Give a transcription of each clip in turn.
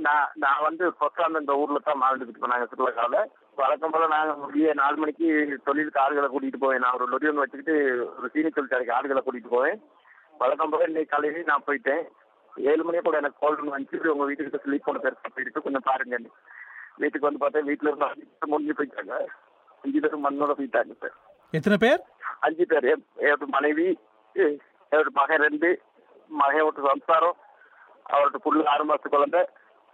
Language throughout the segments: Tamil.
நான் நான் வந்து சொத்தாந்த இந்த ஊர்ல தான் வாழ்ந்துக்கிட்டு போனாங்க சுற்றுலாக்காவில் வழக்கம் போல நாங்கள் முடிய நாலு மணிக்கு தொழிலுக்கு ஆளுகளை கூட்டிட்டு போவேன் நான் ஒரு லொரி ஒன்று வச்சுக்கிட்டு ஒரு சீனி தொழிற்சாலைக்கு ஆளுகளை கூட்டிட்டு போவேன் வழக்கம் போல இன்னைக்கு காலையிலேயே நான் போயிட்டேன் ஏழு மணியே கூட எனக்கு கால் பண்ணி வந்துச்சு உங்க வீட்டுக்கு ஸ்லீப் போன பேர் போயிட்டு கொஞ்சம் பாருங்க வீட்டுக்கு வந்து பார்த்தா வீட்டுல இருந்து அஞ்சு பேர் முடிஞ்சு போயிட்டாங்க அஞ்சு பேரும் மண்ணோட போயிட்டாங்க சார் எத்தனை பேர் அஞ்சு பேர் என் என்னோட மனைவி எ- என்னோட மகன் ரெண்டு மகன் ஒரு சம்சாரம் அவரோட புள்ள ஆறு மாசத்து குழந்தை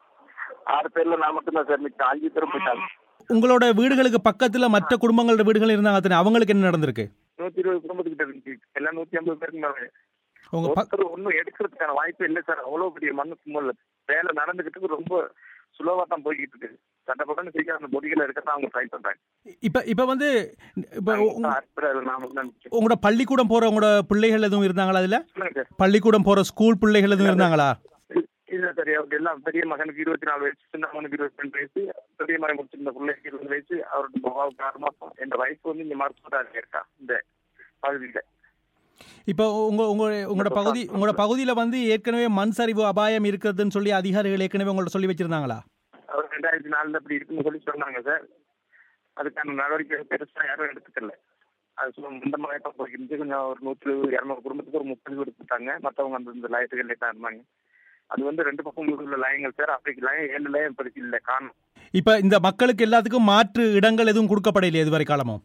ஆறு பேர்ல நான் மட்டும்தான் சார் மிச்சம் அஞ்சு பேரும் போயிட்டாங்க உங்களோட வீடுகளுக்கு பக்கத்துல மற்ற குடும்பங்களோட வீடுகள் இருந்தாங்க அத்தனை அவங்களுக்கு என்ன நடந்திருக்கு நூத்தி இருபது குடும்பத்துக்கிட்ட இருந்துச்சு எல்லாம் நூத்தி ஐம்பது பேருக்கு மேல உங்க ப- ஒருத்தர் ஒன்றும் எடுக்கிறதுக்கான வாய்ப்பு இல்லை சார் அவ்வளவு பெரிய மண்ணு கும்பல் வேலை நடந்துகிட்டு இருக்கு, ரொம்ப சுலோவா தான் போய்கிட்டு இருக்கு சட்டப்பட்டு சீக்கிரம் அந்த பொடிகளை எடுக்க அவங்க ட்ரை பண்றாங்க இப்ப இப்ப வந்து இப்ப உங்க- அற்புதம் நாம தான் நினைக்கிறேன். உங்களோட பள்ளிக்கூடம் போற உங்களோட பிள்ளைகள் எதுவும் இருந்தாங்களா அதுல சொல்லுங்க சார் பள்ளிக்கூடம் போற ஸ்கூல் பிள்ளைகள் எதுவும் இருந்தாங்களா இல்ல சார் அவருக்கு எல்லாம் பெரிய மகனுக்கு இருபத்தி நாலு வயசு சின்ன மகனுக்கு இருபத்தி ரெண்டு வயசு பெரிய மகன் முடிச்சிருந்த பிள்ளைக்கு இருபது வயசு அவருக்கு பாபாவுக்கு ஆறு மாசம் என் வயசு வந்து இங்க மருத்துவராக இருக்கா இந்த பகுதியில இப்போ உங்க உங்க உங்களோட பகுதி உங்களோட பகுதியில வந்து ஏற்கனவே மண் சரிவு அபாயம் இருக்குதுன்னு சொல்லி அதிகாரிகள் ஏற்கனவே உங்கள்ட்ட சொல்லி வச்சிருந்தாங்களா அவர் ரெண்டாயிரத்தி நாலுல அப்படி இருக்குன்னு சொல்லி சொன்னாங்க சார் அதுக்கான நடவடிக்கை பெருசா யாரும் எடுத்துக்கல அது சும்மா இந்த மாதிரி தான் போய்க்கிருந்து கொஞ்சம் ஒரு நூற்று இரநூறு குடும்பத்துக்கு ஒரு முப்பது பேர் கொடுத்தாங்க மற்றவங்க அந்த இந்த லயத்துகள் தான் இருந்தாங்க அது வந்து ரெண்டு பக்கம் உள்ள லயங்கள் சார் அப்படி லயம் ஏழு லயம் இப்போதைக்கு இல்லை காணும் இப்ப இந்த மக்களுக்கு எல்லாத்துக்கும் மாற்று இடங்கள் எதுவும் கொடுக்கப்படலையே இதுவரை காலமும்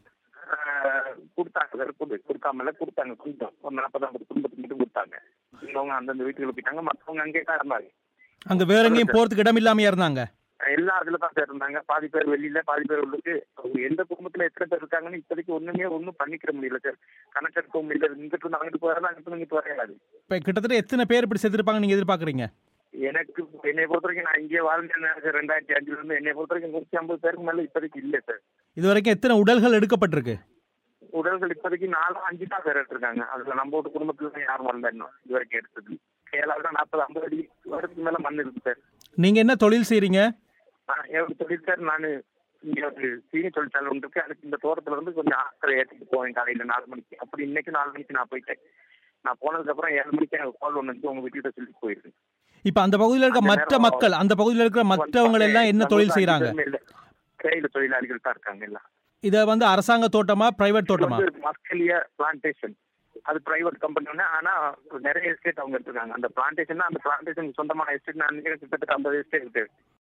ஆஹ் கொடுத்தாங்க சார் கொடு கொடுக்காமல கொடுத்தாங்க கொஞ்சம் ஒரு நாற்பது ஐம்பது குடும்பத்துக்கு மட்டும் கொடுத்தாங்க இவங்க அந்தந்த வீட்டுக்கு போயிட்டாங்க மற்றவங்க அங்கேயே தான் இருந்தாங்க அங்க வேற எங்கேயும் போறதுக்கு இடம் இல்லாம இருந்தாங்க எல்லா அதுல தான் சார் இருந்தாங்க பாதி பேர் வெளியில பாதி பேர் உள்ளுக்கு அவங்க எந்த குடும்பத்துல எத்தனை பேர் இருக்காங்கன்னு இப்போதைக்கு ஒண்ணுமே ஒண்ணும் பண்ணிக்கிற முடியல சார் கணக்கெடுக்க முடியல இங்கிட்டு இருந்து அங்கிட்டு போறாங்க அங்கிட்டு இருந்து இங்கிட்டு வரையாது இப்ப கிட்டத்தட்ட எத்தனை பேர் இப்படி செத்துருப்பாங்க நீங்க எதிர்பார்க்கறீங்க எனக்கு என்னை பொறுத்த வரைக்கும் நான் இங்கே வாழ்ந்தேன் சார் ரெண்டாயிரத்தி அஞ்சுல இருந்து என்னை பொறுத்த வரைக்கும் நூற்றி ஐம்பது பேருக்கு மேல இப்போதைக்கு இல்லை சார் இது வரைக்கும் எத்தனை உடல்கள் எடுக்கப்பட்டிருக்கு உடல்கள் இப்போதைக்கு நாலு அஞ்சு தான் பேர் எடுத்திருக்காங்க அதுல நம்ம வீட்டு குடும்பத்துல இருந்து யாரும் வரல இன்னும் இது வரைக்கும் எடுத்தது கேரளாவில் நாற்பது ஐம்பது அடி வருடத்துக்கு மேல மண் இருக்கு சார் நீங்க என்ன தொழில் செய்றீங்க நான் எப்படி சொல்லியிருக்காரு நான் இங்க ஒரு சீனி தொழிற்சாலை ஒன்று இருக்கு அதுக்கு இந்த தோட்டத்துல இருந்து கொஞ்சம் ஆட்களை ஏற்றிட்டு போவேன் காலையில நாலு மணிக்கு அப்படி இன்னைக்கு நாலு மணிக்கு நான் போயிட்டேன் நான் போனதுக்கு அப்புறம் ஏழு மணிக்கு எனக்கு கால் ஒன்று வந்து உங்க வீட்டுக்கிட்ட சொல்லி போயிருக்கு இப்ப அந்த பகுதியில் இருக்க அந்த மற்ற நேரம் மக்கள் அந்த பகுதியில் இருக்கிற மற்றவங்க எல்லாம் என்ன தொழில் செய்றாங்க கையில தொழிலாளிகள் தான் இருக்காங்க எல்லாம் இத வந்து அரசாங்க தோட்டமா பிரைவேட் இது தோட்டமா வந்து மஸ்கலியா பிளான்டேஷன் அது பிரைவேட் கம்பெனி ஆனா நிறைய எஸ்டேட் அவங்க எடுத்துருக்காங்க அந்த பிளான்டேஷன் அந்த பிளான்டேஷன் சொந்தமான எஸ்டேட் நான் நினைக்கிறேன் கிட்டத்தட்ட ஐம்பது எஸ்டேட் இருக்கு